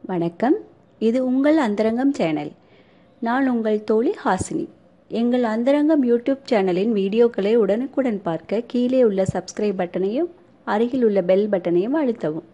வணக்கம் இது உங்கள் அந்தரங்கம் சேனல் நான் உங்கள் தோழி ஹாசினி எங்கள் அந்தரங்கம் யூடியூப் சேனலின் வீடியோக்களை உடனுக்குடன் பார்க்க கீழே உள்ள சப்ஸ்கிரைப் பட்டனையும் அருகில் உள்ள பெல் பட்டனையும் அழுத்தவும்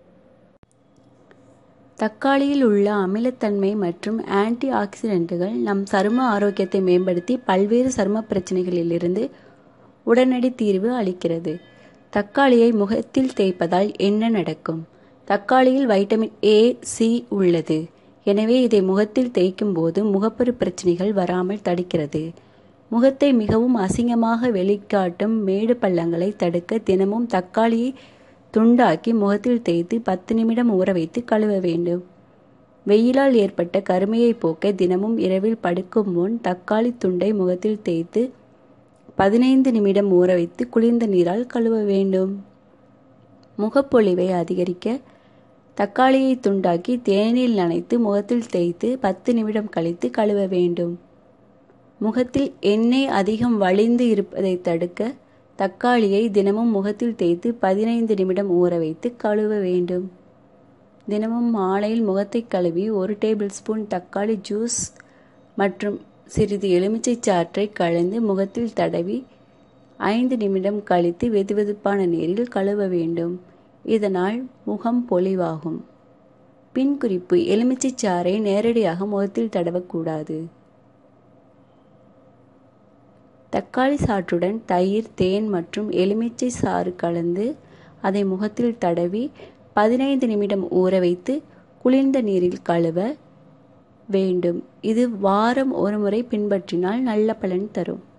தக்காளியில் உள்ள அமிலத்தன்மை மற்றும் ஆன்டி ஆக்சிடென்ட்டுகள் நம் சரும ஆரோக்கியத்தை மேம்படுத்தி பல்வேறு சரும பிரச்சனைகளிலிருந்து உடனடி தீர்வு அளிக்கிறது தக்காளியை முகத்தில் தேய்ப்பதால் என்ன நடக்கும் தக்காளியில் வைட்டமின் ஏ சி உள்ளது எனவே இதை முகத்தில் தேய்க்கும் போது முகப்பரு பிரச்சனைகள் வராமல் தடுக்கிறது முகத்தை மிகவும் அசிங்கமாக வெளிக்காட்டும் மேடு பள்ளங்களை தடுக்க தினமும் தக்காளியை துண்டாக்கி முகத்தில் தேய்த்து பத்து நிமிடம் ஊற வைத்து கழுவ வேண்டும் வெயிலால் ஏற்பட்ட கருமையை போக்க தினமும் இரவில் படுக்கும் முன் தக்காளி துண்டை முகத்தில் தேய்த்து பதினைந்து நிமிடம் ஊற வைத்து குளிர்ந்த நீரால் கழுவ வேண்டும் முகப்பொழிவை அதிகரிக்க தக்காளியை துண்டாக்கி தேனில் நனைத்து முகத்தில் தேய்த்து பத்து நிமிடம் கழித்து கழுவ வேண்டும் முகத்தில் எண்ணெய் அதிகம் வழிந்து இருப்பதை தடுக்க தக்காளியை தினமும் முகத்தில் தேய்த்து பதினைந்து நிமிடம் ஊற வைத்து கழுவ வேண்டும் தினமும் மாலையில் முகத்தை கழுவி ஒரு டேபிள் ஸ்பூன் தக்காளி ஜூஸ் மற்றும் சிறிது எலுமிச்சை சாற்றை கலந்து முகத்தில் தடவி ஐந்து நிமிடம் கழித்து வெதுவெதுப்பான நீரில் கழுவ வேண்டும் இதனால் முகம் பொலிவாகும் பின் குறிப்பு எலுமிச்சை சாறை நேரடியாக முகத்தில் தடவக்கூடாது தக்காளி சாற்றுடன் தயிர் தேன் மற்றும் எலுமிச்சை சாறு கலந்து அதை முகத்தில் தடவி பதினைந்து நிமிடம் ஊற வைத்து குளிர்ந்த நீரில் கழுவ வேண்டும் இது வாரம் ஒரு முறை பின்பற்றினால் நல்ல பலன் தரும்